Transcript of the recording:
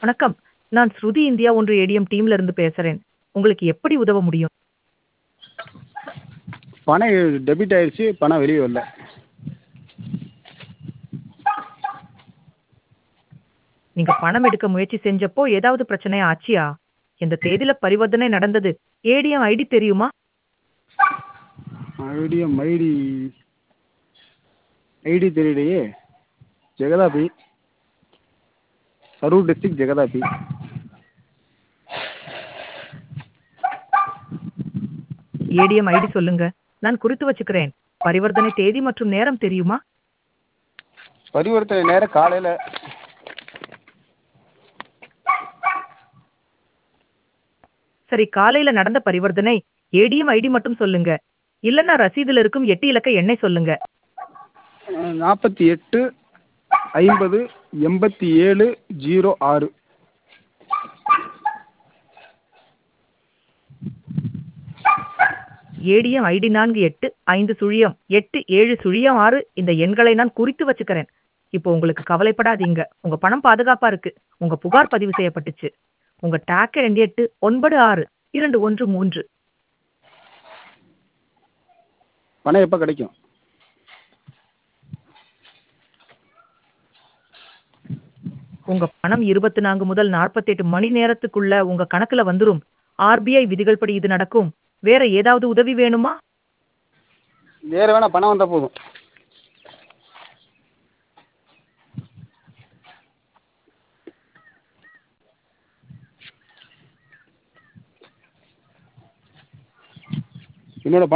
வணக்கம் நான் ஸ்ருதி இந்தியா ஒன்று ஏடிஎம் டீம்ல இருந்து பேசுறேன் உங்களுக்கு எப்படி உதவ முடியும் பணம் டெபிட் ஆயிடுச்சு பணம் வெளியே வரல நீங்க பணம் எடுக்க முயற்சி செஞ்சப்போ ஏதாவது பிரச்சனை ஆச்சியா எந்த தேதியில பரிவர்த்தனை நடந்தது ஏடிஎம் ஐடி தெரியுமா ஐடிஎம் ஐடி ஐடி தெரியலையே Jagathabi Karur district Jagathabi ATM ID சொல்லுங்க நான் குறித்து வச்சுக்கிறேன் பரிவர்த்தனை தேதி மற்றும் நேரம் தெரியுமா பரிவர்த்தனை நேரம் காலையில் சரி காலையில நடந்த பரிவர்த்தனை ஏடிஎம் ஐடி மட்டும் சொல்லுங்க இல்லன்னா ரசீதுல இருக்கும் எட்டு இலக்க எண்ணை சொல்லுங்க நாற்பத்தி எட்டு ஐம்பது எண்பத்தி ஏழு ஜீரோ ஆறு ஏடிஎம் ஐடி நான்கு எட்டு ஐந்து சுழியம் எட்டு ஏழு சுழியம் ஆறு இந்த எண்களை நான் குறித்து வச்சுக்கிறேன் இப்போ உங்களுக்கு கவலைப்படாதீங்க உங்க பணம் பாதுகாப்பா இருக்கு உங்க புகார் பதிவு செய்யப்பட்டுச்சு உங்க டாக்க ரெண்டு எட்டு ஒன்பது ஆறு இரண்டு ஒன்று மூன்று பணம் எப்போ கிடைக்கும் உங்க பணம் இருபத்தி நான்கு முதல் நாற்பத்தெட்டு மணி நேரத்துக்குள்ள உங்க கணக்குல வந்துரும் ஆர்பிஐ விதிகள் படி இது நடக்கும் வேற ஏதாவது உதவி வேணுமா வேறு வேணாம் பணம் வந்தால் போதும் என்னோட